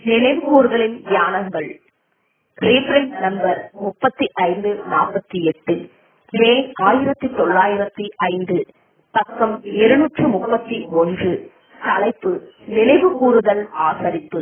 நினைவுகூறுதலின் தியானங்கள் reprint number முப்பத்தி ஐந்து நாற்பத்தி எட்டு மே ஆயிரத்தி தொள்ளாயிரத்தி ஐந்து பக்கம் இருநூற்று முப்பத்தி ஒன்று தலைப்பு நினைவு கூறுதல் ஆசரிப்பு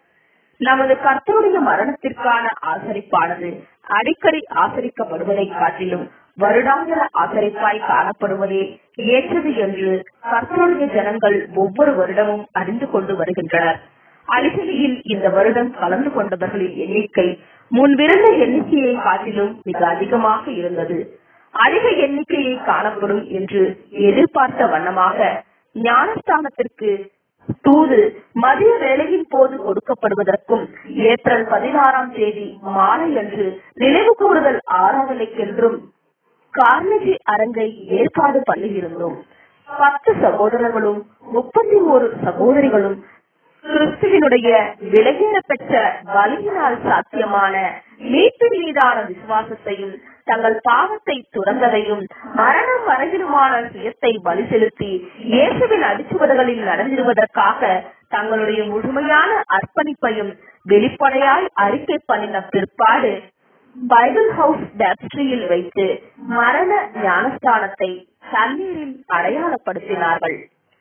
நமது கர்த்தருடைய மரணத்திற்கான ஆசரிப்பானது அடிக்கடி ஆசரிக்கப்படுவதை காட்டிலும் வருடாந்திர ஆசரிப்பாய் காணப்படுவதே ஏற்றது என்று கர்த்தருடைய ஜனங்கள் ஒவ்வொரு வருடமும் அறிந்து கொண்டு வருகின்றனர் அலிசலியில் இந்த வருடம் கலந்து கொண்டவர்களின் எண்ணிக்கை முன்பிருந்த எண்ணிக்கையை காட்டிலும் மிக அதிகமாக இருந்தது அதிக எண்ணிக்கையை காணப்படும் என்று எதிர்பார்த்த வண்ணமாக ஞானஸ்தானத்திற்கு தூது மதிய வேலையின் போது கொடுக்கப்படுவதற்கும் ஏப்ரல் பதினாறாம் தேதி மாலை அன்று நினைவு கூறுதல் ஆராதனைக்கென்றும் கார்னஜி அரங்கை ஏற்பாடு பண்ணியிருந்தோம் பத்து சகோதரர்களும் முப்பத்தி ஒரு சகோதரிகளும் கிறிஸ்துவினுடைய விலகேற பெற்ற வலியினால் சாத்தியமான மீட்பின் மீதான விசுவாசத்தையும் தங்கள் பாவத்தை துறந்ததையும் மரணம் வரையிலுமான சுயத்தை பலி செலுத்தி இயேசுவின் அடிச்சுவடுகளில் நடந்திருவதற்காக தங்களுடைய முழுமையான அர்ப்பணிப்பையும் வெளிப்படையாய் அறிக்கை பண்ணின பிற்பாடு பைபிள் ஹவுஸ் டப்ஸ்ட்ரியில் வைத்து மரண ஞானஸ்தானத்தை தண்ணீரில் அடையாளப்படுத்தினார்கள்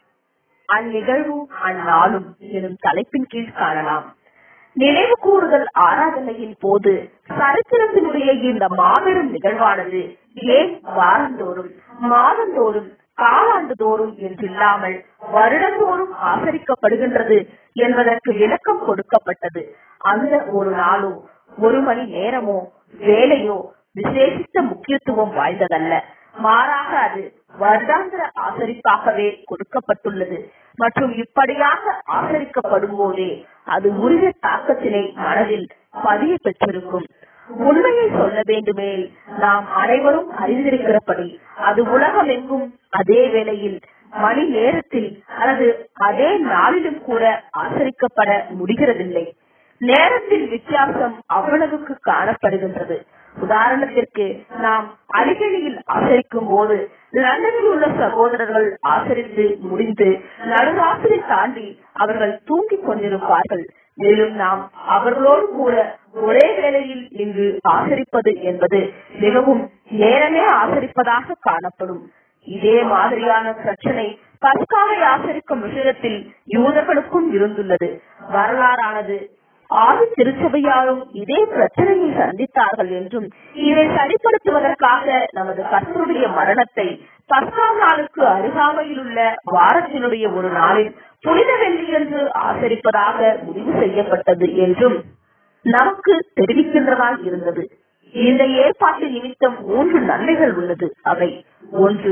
அந்நிகழ்வும் அந்நாளும் எனும் தலைப்பின் கீழ் காணலாம் நினைவு கூறுதல் ஆராதனையின் போது சரித்திரத்தினுடைய இந்த மாபெரும் நிகழ்வானது ஏன் வாரந்தோறும் மாதந்தோறும் காலாண்டு தோறும் என்றில்லாமல் வருடந்தோறும் ஆசரிக்கப்படுகின்றது என்பதற்கு விளக்கம் கொடுக்கப்பட்டது அந்த ஒரு நாளோ ஒரு மணி நேரமோ வேலையோ விசேஷித்த முக்கியத்துவம் வாய்ந்ததல்ல மாறாக அது வருடாந்திர ஆசரிப்பாகவே கொடுக்கப்பட்டுள்ளது மற்றும் இப்படியாக ஆசரிக்கப்படும் போதே அது உரிய தாக்கத்தினை மனதில் பதிய பெற்றிருக்கும் உண்மையை சொல்ல வேண்டுமே நாம் அனைவரும் அறிந்திருக்கிறபடி அது உலகம் எங்கும் அதே வேளையில் மணி நேரத்தில் அல்லது அதே நாளிலும் கூட ஆசரிக்கப்பட முடிகிறதில்லை நேரத்தில் வித்தியாசம் அவ்வளவுக்கு காணப்படுகின்றது உதாரணத்திற்கு நாம் அடிக்கடியில் ஆசரிக்கும் போது லண்டனில் உள்ள சகோதரர்கள் ஆசரித்து முடிந்து நடுராத்திரி தாண்டி அவர்கள் தூங்கிக் கொண்டிருப்பார்கள் மேலும் நாம் அவர்களோடு கூட ஒரே வேளையில் இங்கு ஆசரிப்பது என்பது மிகவும் நேரமே ஆசரிப்பதாக காணப்படும் இதே மாதிரியான பிரச்சனை பஸ்காவை ஆசரிக்கும் விஷயத்தில் யூதர்களுக்கும் இருந்துள்ளது வரலாறானது ஆதி திருச்சபையாரும் இதே பிரச்சனையை சந்தித்தார்கள் என்றும் இதை சரிப்படுத்துவதற்காக நமது கர்த்தருடைய மரணத்தை பத்தாம் நாளுக்கு அருகாமையில் உள்ள வாரத்தினுடைய ஒரு நாளில் புனித வெள்ளி என்று ஆசரிப்பதாக முடிவு செய்யப்பட்டது என்றும் நமக்கு தெரிவிக்கின்றதாக இருந்தது இந்த ஏற்பாட்டு நிமித்தம் மூன்று நன்மைகள் உள்ளது அவை ஒன்று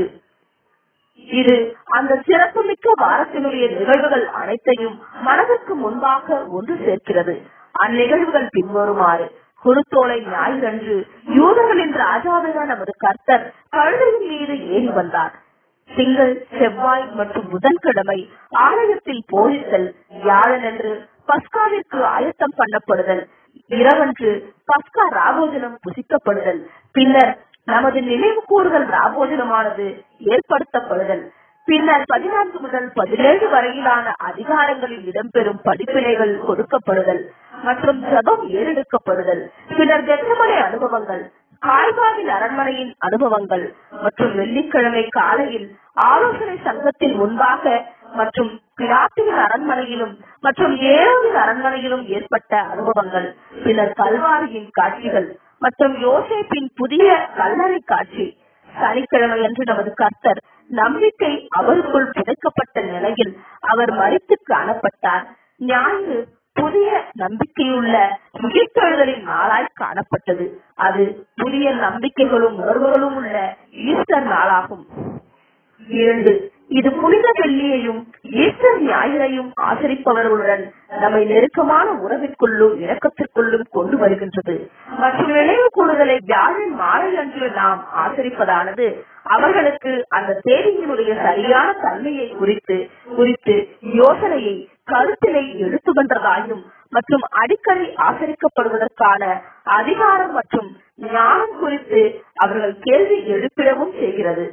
இது அந்த சிறப்புமிக்க வாரத்தினுடைய நிகழ்வுகள் அனைத்தையும் மனதிற்கு முன்பாக ஒன்று சேர்க்கிறது அந்நிகழ்வுகள் பின்வருமாறு குருத்தோலை ஞாயிறன்று யூதர்களின் ராஜாவான நமது கர்த்தர் கழுதையின் மீது ஏறி வந்தார் திங்கள் செவ்வாய் மற்றும் புதன்கிழமை ஆலயத்தில் போரித்தல் வியாழனன்று பஸ்காவிற்கு ஆயத்தம் பண்ணப்படுதல் இரவன்று பஸ்கா ராபோஜனம் புசிக்கப்படுதல் பின்னர் நமது நினைவு கூறுதல் ராபோஜனமானது ஏற்படுத்தப்படுதல் பின்னர் பதினான்கு முதல் பதினேழு வரையிலான அதிகாரங்களில் இடம்பெறும் படிப்பினைகள் கொடுக்கப்படுதல் மற்றும் ஜபம் ஏறெடுக்கப்படுதல் பின்னர் கெட்டமனை அனுபவங்கள் காய்காவின் அரண்மனையின் அனுபவங்கள் மற்றும் வெள்ளிக்கிழமை காலையில் ஆலோசனை சங்கத்தின் முன்பாக மற்றும் பிராட்டின் அரண்மனையிலும் மற்றும் ஏழோவின் அரண்மனையிலும் ஏற்பட்ட அனுபவங்கள் பின்னர் கல்வாரியின் காட்சிகள் மற்றும் யோசேப்பின் புதிய கல்லறை காட்சி சனிக்கிழமை என்று நமது கர்த்தர் நம்பிக்கை அவருக்குள் புதைக்கப்பட்ட நிலையில் அவர் மறித்து காணப்பட்டார் ஞாயிறு புதிய நம்பிக்கையுள்ள உயிர்த்தெழுதலின் நாளாய் காணப்பட்டது அது புதிய நம்பிக்கைகளும் உணர்வுகளும் உள்ள ஈஸ்டர் நாளாகும் இரண்டு இது புனித வெள்ளியையும் ஈஸ்டர் ஞாயிறையும் ஆசரிப்பவர்களுடன் நம்மை நெருக்கமான உறவிற்குள்ளும் இணக்கத்திற்குள்ளும் கொண்டு வருகின்றது மற்றும் நினைவு கூறுதலை வியாழன் மாலை அன்று நாம் ஆசரிப்பதானது அவர்களுக்கு அந்த தேதியினுடைய சரியான தன்மையை குறித்து குறித்து யோசனையை கருத்தினை எடுத்துகின்றதாயும் மற்றும் அடிக்கடி ஆசரிக்கப்படுவதற்கான அதிகாரம் மற்றும் ஞானம் குறித்து அவர்கள் கேள்வி எழுப்பிடவும் செய்கிறது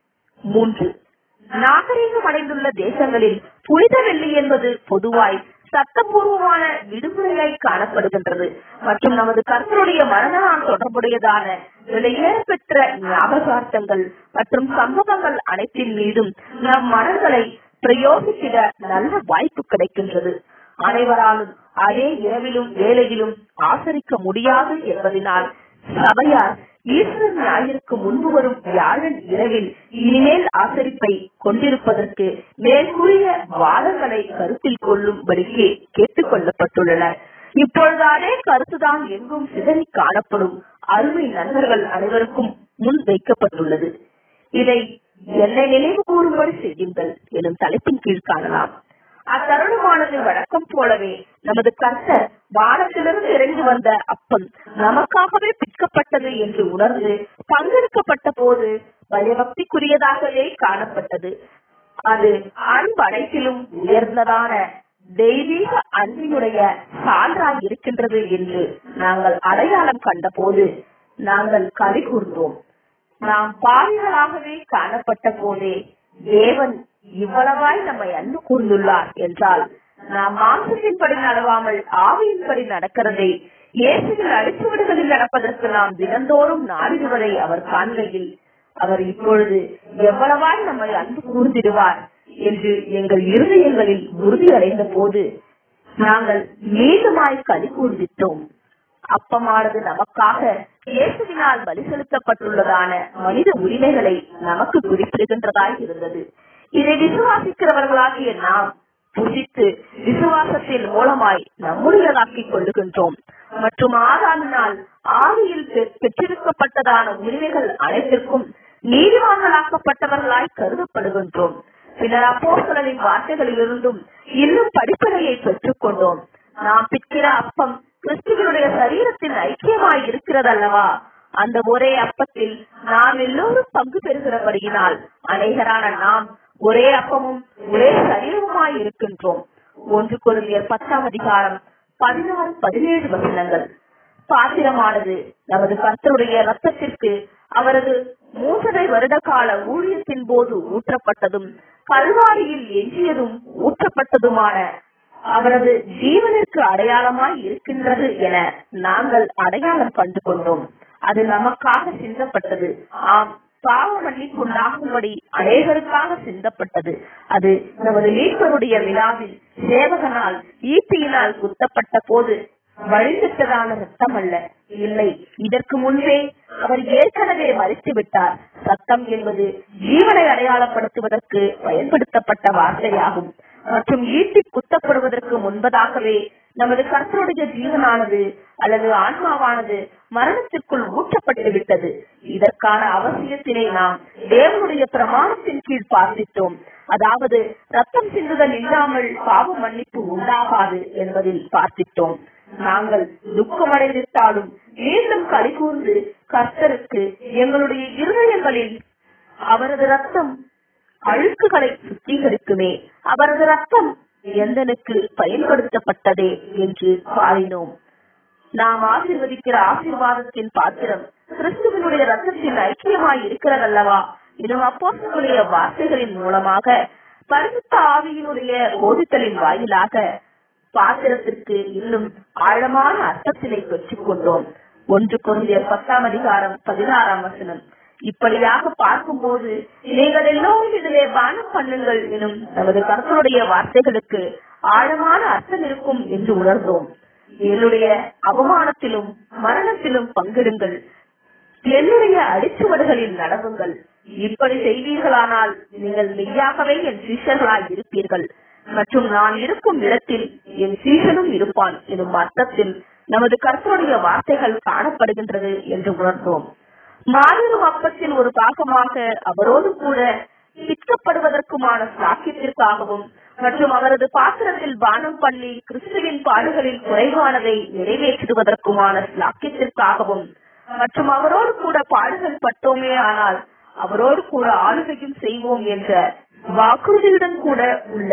மூன்று நாகரீகம் அடைந்துள்ள தேசங்களில் புனித வெள்ளி என்பது பொதுவாய் சட்டப்பூர்வமான விடுமுறையாய் காணப்படுகின்றது மற்றும் நமது கர்த்தருடைய மரண நாள் தொடர்புடையதான விலையேற பெற்ற ஞாபகார்த்தங்கள் மற்றும் சம்பவங்கள் அனைத்தின் மீதும் நம் மனங்களை பிரயோகித்திட நல்ல வாய்ப்பு கிடைக்கின்றது அனைவராலும் அதே இரவிலும் வேலையிலும் ஆசரிக்க முடியாது என்பதனால் சபையார் ஈஸ்வரன் ஞாயிற்கு முன்பு வரும் வியாழன் இரவில் இனிமேல் ஆசரிப்பை கொண்டிருப்பதற்கு மேற்கூறிய வாதங்களை கருத்தில் கொள்ளும்படிக்கு கேட்டுக் கொள்ளப்பட்டுள்ளனர் இப்பொழுதானே கருத்துதான் எங்கும் சிதறி காணப்படும் அருமை நண்பர்கள் அனைவருக்கும் முன் வைக்கப்பட்டுள்ளது இதை என்னை நினைவு கூறும்படி செய்யுங்கள் எனும் தலைப்பின் கீழ் காணலாம் அத்தருணமானது வழக்கம் போலவே நமது கர்த்தர் வானத்திலிருந்து இறங்கி வந்த அப்பம் நமக்காகவே பிற்கப்பட்டது என்று உணர்ந்து பங்கெடுக்கப்பட்ட போது பயபக்திக்குரியதாகவே காணப்பட்டது அது அன்படைப்பிலும் உயர்ந்ததான தெய்வீக அன்பினுடைய சான்றாய் இருக்கின்றது என்று நாங்கள் அடையாளம் கண்டபோது நாங்கள் கவி கூர்ந்தோம் நாம் பாவிகளாகவே காணப்பட்ட போதே தேவன் இவ்வளவாய் நம்மை அன்பு கூர்ந்துள்ளார் என்றால் நாம் மாம்சத்தின்படி நடவாமல் ஆவியின்படி நடக்கிறதை இயேசுவின் அடிச்சுவடுகளில் நடப்பதற்கு நாம் தினந்தோறும் நாடிடுவதை அவர் காண்கையில் அவர் இப்பொழுது எவ்வளவாய் நம்மை அன்பு கூர்ந்திடுவார் என்று எங்கள் இருதயங்களில் உறுதி அடைந்த போது நாங்கள் மீண்டுமாய் களி கூர்ந்திட்டோம் அப்பமானது நமக்காக இயேசுவினால் பலி செலுத்தப்பட்டுள்ளதான மனித உரிமைகளை நமக்கு குறிப்பிடுகின்றதாய் இருந்தது இதை விசுவாசிக்கிறவர்களாகிய நாம் புசித்து விசுவாசத்தின் மூலமாய் நம்முடையதாக்கிக் கொள்ளுகின்றோம் மற்றும் ஆதாமினால் ஆவியில் பெ- பெற்றிருக்கப்பட்டதான உரிமைகள் அனைத்திற்கும் நீதிவான்களாக்கப்பட்டவர்களாய் கருதப்படுகின்றோம் பின்னர் அப்போஸ்தலரின் வார்த்தைகளிலிருந்தும் இன்னும் படிப்பனையை பெற்றுக் கொண்டோம் நாம் பிற்கிற அப்பம் கிறிஸ்துவனுடைய சரீரத்தின் ஐக்கியமாய் இருக்கிறதல்லவா அந்த ஒரே அப்பத்தில் நாம் எல்லோரும் பங்கு பெறுகிறபடியினால் அநேகரான நாம் ஒரே அப்பமும் ஒரே சரீரமுமாய் இருக்கின்றோம் ஒன்று கொரிந்தியர் பத்தாம் அதிகாரம் பதினாறு பதினேழு வசனங்கள் பாத்திரமானது நமது கர்த்தருடைய ரத்தத்திற்கு அவரது மூன்றரை வருட கால ஊழியத்தின் போது ஊற்றப்பட்டதும் கல்வாரியில் எஞ்சியதும் ஊற்றப்பட்டதுமான அவரது ஜீவனிற்கு அடையாளமாய் இருக்கின்றது என நாங்கள் அடையாளம் கண்டு கொண்டோம் அது நமக்காக சிந்தப்பட்டது ஆம் பாவ மன்னிப்புண்டாகும்படி அநேகருக்காக சிந்தப்பட்டது அது நமது மீட்பருடைய விழாவில் சேவகனால் ஈட்டியினால் குத்தப்பட்ட போது வழிவிட்டதான ரத்தம் அல்ல இல்லை இதற்கு முன்பே அவர் ஏற்கனவே மறித்து விட்டார் சத்தம் என்பது ஜீவனை அடையாளப்படுத்துவதற்கு பயன்படுத்தப்பட்ட வார்த்தையாகும் மற்றும் ஈட்டி குத்தப்படுவதற்கு முன்பதாகவே நமது கர்த்தருடைய ஜீவனானது அல்லது ஆன்மாவானது மரணத்திற்குள் ஊற்றப்பட்டு விட்டது இதற்கான அவசியத்தினை நாம் தேவனுடைய பிரமாணத்தின் கீழ் பார்த்திட்டோம் அதாவது ரத்தம் சிந்துதல் இல்லாமல் பாவ மன்னிப்பு உண்டாகாது என்பதில் பார்த்திட்டோம் நாங்கள் துக்கமடைந்திட்டாலும் மீண்டும் களி கூர்ந்து கர்த்தருக்கு எங்களுடைய இருதயங்களில் அவரது ரத்தம் அழுக்குகளை சுத்திகரிக்குமே அவரது ரத்தம் எந்தனுக்கு பயன்படுத்தப்பட்டதே என்று பாடினோம் நாம் ஆசீர்வதிக்கிற ஆசீர்வாதத்தின் பாத்திரம் கிறிஸ்துவனுடைய ரத்தத்தின் ஐக்கியமாய் இருக்கிறதல்லவா இன்னும் அப்போஸ்தலருடைய வார்த்தைகளின் மூலமாக பரிசுத்த ஆவியினுடைய போதித்தலின் வாயிலாக பாத்திரத்திற்கு இன்னும் ஆழமான அர்த்தத்தினை பெற்றுக் கொண்டோம் ஒன்று கொரிந்தியர் பத்தாம் அதிகாரம் பதினாறாம் வசனம் இப்படியாக பார்க்கும்போது நீங்கள் எல்லோரும் இதிலே பானம் பண்ணுங்கள் எனும் நமது கர்த்தருடைய வார்த்தைகளுக்கு ஆழமான அர்த்தம் இருக்கும் என்று உணர்ந்தோம் என்னுடைய அவமானத்திலும் மரணத்திலும் பங்கிடுங்கள் என்னுடைய அடிச்சுவடுகளில் நடவுங்கள் இப்படி செய்வீர்களானால் நீங்கள் மெய்யாகவே என் சீஷர்களாய் இருப்பீர்கள் மற்றும் நான் இருக்கும் இடத்தில் என் சீஷனும் இருப்பான் எனும் அர்த்தத்தில் நமது கர்த்தருடைய வார்த்தைகள் காணப்படுகின்றது என்று உணர்ந்தோம் மாபெரும் அப்பத்தின் ஒரு பாகமாக அவரோடு கூட பிற்கப்படுவதற்குமான சாக்கியத்திற்காகவும் மற்றும் அவரது பாத்திரத்தில் பானம் பண்ணி கிறிஸ்துவின் பாடுகளில் குறைவானதை நிறைவேற்றுவதற்குமான சாக்கியத்திற்காகவும் மற்றும் அவரோடு கூட பாடுகள் பட்டோமே ஆனால் அவரோடு கூட ஆளுகையும் செய்வோம் என்ற வாக்குறுதியுடன் கூட உள்ள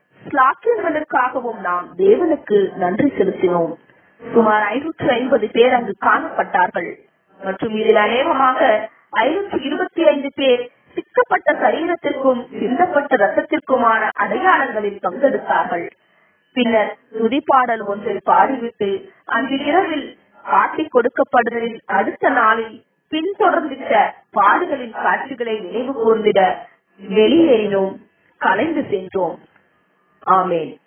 ஸ்லாக்கியங்களுக்காகவும் நாம் தேவனுக்கு நன்றி செலுத்தினோம் சுமார் ஐநூற்று ஐம்பது பேர் அங்கு காணப்பட்டார்கள் மற்றும் இதில் அநேகமாக ஐநூற்று இருபத்தி ஐந்து பேர் சிக்கப்பட்ட சரீரத்திற்கும் சிந்தப்பட்ட ரத்தத்திற்குமான அடையாளங்களில் பங்கெடுத்தார்கள் பின்னர் துதிப்பாடல் ஒன்றை பாடிவிட்டு அன்று இரவில் காட்டிக் கொடுக்கப்படுதலின் அடுத்த நாளில் பின்தொடர்ந்திட்ட பாடுகளின் காட்சிகளை நினைவு கூர்ந்திட வெளியேறினோம் கலைந்து சென்றோம் ஆமேன்